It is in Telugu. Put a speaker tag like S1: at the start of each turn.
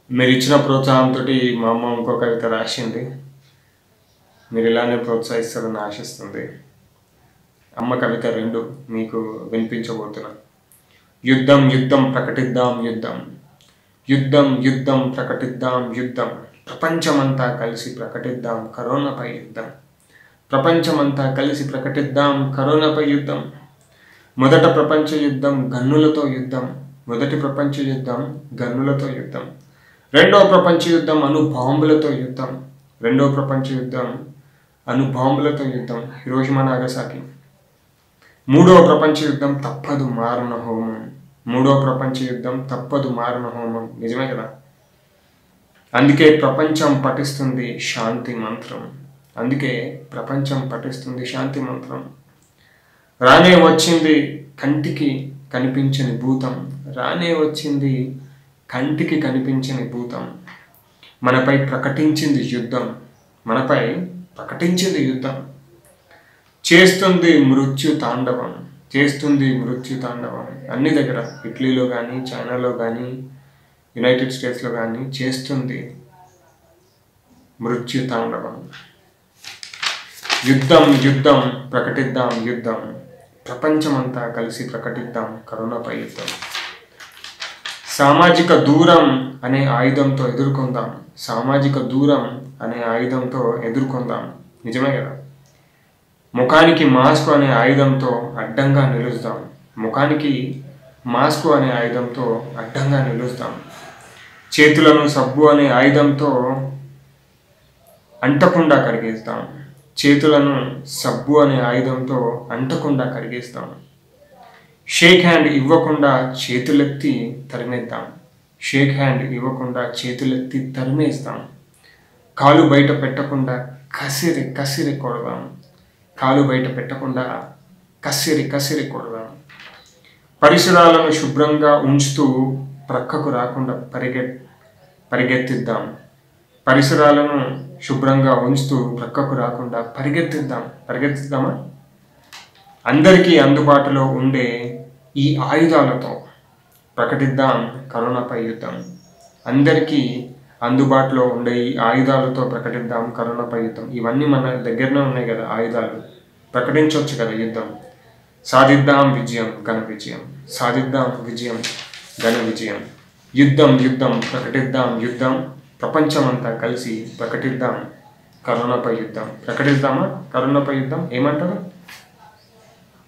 S1: మీరు ఇచ్చిన ప్రోత్సాహంతో మా అమ్మ ఇంకో కవిత రాసింది మీరు ఇలానే ప్రోత్సహిస్తారని ఆశిస్తుంది అమ్మ కవిత రెండు మీకు వినిపించబోతున్నా యుద్ధం యుద్ధం ప్రకటిద్దాం యుద్ధం యుద్ధం యుద్ధం ప్రకటిద్దాం యుద్ధం ప్రపంచమంతా కలిసి ప్రకటిద్దాం కరోనాపై యుద్ధం ప్రపంచమంతా కలిసి ప్రకటిద్దాం కరోనాపై యుద్ధం మొదట ప్రపంచ యుద్ధం గన్నులతో యుద్ధం మొదటి ప్రపంచ యుద్ధం గన్నులతో యుద్ధం రెండవ ప్రపంచ యుద్ధం అణు బాంబులతో యుద్ధం రెండవ ప్రపంచ యుద్ధం అణు బాంబులతో యుద్ధం హిరోషిమా నాగసాకి మూడవ ప్రపంచ యుద్ధం తప్పదు మారణ హోమం మూడవ ప్రపంచ యుద్ధం తప్పదు మారణ హోమం నిజమే కదా అందుకే ప్రపంచం పఠిస్తుంది శాంతి మంత్రం అందుకే ప్రపంచం పఠిస్తుంది శాంతి మంత్రం రానే వచ్చింది కంటికి కనిపించని భూతం రానే వచ్చింది కంటికి కనిపించని భూతం మనపై ప్రకటించింది యుద్ధం మనపై ప్రకటించింది యుద్ధం చేస్తుంది మృత్యు తాండవం చేస్తుంది మృత్యు తాండవం అన్ని దగ్గర ఇటలీలో కానీ చైనాలో కానీ యునైటెడ్ స్టేట్స్లో కానీ చేస్తుంది మృత్యు తాండవం యుద్ధం యుద్ధం ప్రకటిద్దాం యుద్ధం ప్రపంచమంతా కలిసి ప్రకటిద్దాం కరోనాపై యుద్ధం సామాజిక దూరం అనే ఆయుధంతో ఎదుర్కొందాం సామాజిక దూరం అనే ఆయుధంతో ఎదుర్కొందాం నిజమే కదా ముఖానికి మాస్క్ అనే ఆయుధంతో అడ్డంగా నిలుస్తాం ముఖానికి మాస్క్ అనే ఆయుధంతో అడ్డంగా నిలుస్తాం చేతులను సబ్బు అనే ఆయుధంతో అంటకుండా కడిగేస్తాం చేతులను సబ్బు అనే ఆయుధంతో అంటకుండా కడిగేస్తాం షేక్ హ్యాండ్ ఇవ్వకుండా చేతులెత్తి తరిమేద్దాం షేక్ హ్యాండ్ ఇవ్వకుండా చేతులెత్తి తరిమేస్తాం కాలు బయట పెట్టకుండా కసిరి కసిరి కొడదాం కాలు బయట పెట్టకుండా కసిరి కసిరి కొడదాం పరిసరాలను శుభ్రంగా ఉంచుతూ ప్రక్కకు రాకుండా పరిగె పరిగెత్తిద్దాం పరిసరాలను శుభ్రంగా ఉంచుతూ ప్రక్కకు రాకుండా పరిగెత్తిద్దాం పరిగెత్తిద్దామా అందరికీ అందుబాటులో ఉండే ఈ ఆయుధాలతో ప్రకటిద్దాం కరోనాపై యుద్ధం అందరికీ అందుబాటులో ఉండే ఈ ఆయుధాలతో ప్రకటిద్దాం కరోనాపై యుద్ధం ఇవన్నీ మన దగ్గరనే ఉన్నాయి కదా ఆయుధాలు ప్రకటించవచ్చు కదా యుద్ధం సాధిద్దాం విజయం ఘన విజయం సాధిద్దాం విజయం ఘన విజయం యుద్ధం యుద్ధం ప్రకటిద్దాం యుద్ధం ప్రపంచమంతా కలిసి ప్రకటిద్దాం కరోనాపై యుద్ధం ప్రకటిద్దామా కరోనాపై యుద్ధం ఏమంటారు